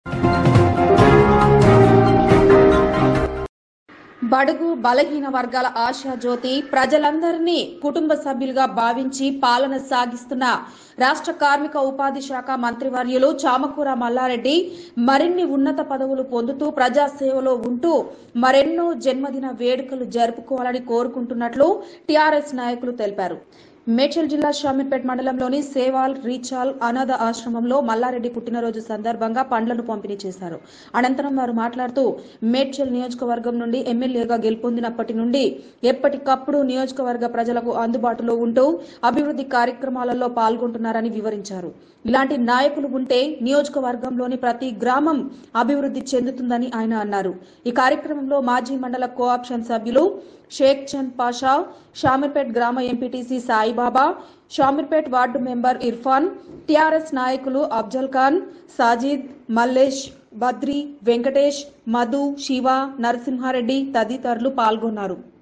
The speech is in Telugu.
బడుగు బలహీన వర్గాల ఆశా జ్యోతి ప్రజలందరినీ కుటుంబ సభ్యులుగా భావించి పాలన సాగిస్తున్న రాష్ట్ర కార్మిక ఉపాధి శాఖ మంత్రివర్యులు చామకూర మల్లారెడ్డి మరిన్ని ఉన్నత పదవులు పొందుతూ ప్రజాసేవలో ఉంటూ మరెన్నో జన్మదిన వేడుకలు జరుపుకోవాలని కోరుకుంటున్నట్లు టీఆర్ఎస్ నాయకులు తెలిపారు మేడ్చల్ జిల్లా షామీర్పేట్ మండలంలోని సేవాల్ రీచాల్ అనాథ ఆశ్రమంలో మల్లారెడ్డి పుట్టినరోజు సందర్భంగా పండ్లను పంపిణీ చేశారు అనంతరం వారు మాట్లాడుతూ మేడ్చల్ నియోజకవర్గం నుండి ఎమ్మెల్యేగా గెలుపొందినప్పటి నుండి ఎప్పటికప్పుడు నియోజకవర్గ ప్రజలకు అందుబాటులో ఉంటూ అభివృద్ధి కార్యక్రమాలలో పాల్గొంటున్నారని వివరించారు ఇలాంటి నాయకులు ఉంటే నియోజకవర్గంలోని ప్రతి గ్రామం అభివృద్ధి చెందుతుందని ఆయన అన్నారు ఈ కార్యక్రమంలో మాజీ మండల కోఆప్షన్ సభ్యులు షేక్ చంద్ పాషా షామీర్పేట్ గ్రామ MPTC Saibaba Shamirpet ward member Irfan TRS నాయకులు అఫ్జల్ ఖాన్ సాజిద్ మల్లేష్ బద్రి వెంకటేష్ మధు శివ నరసింహారెడ్డి తదితరులు పాల్గొన్నారు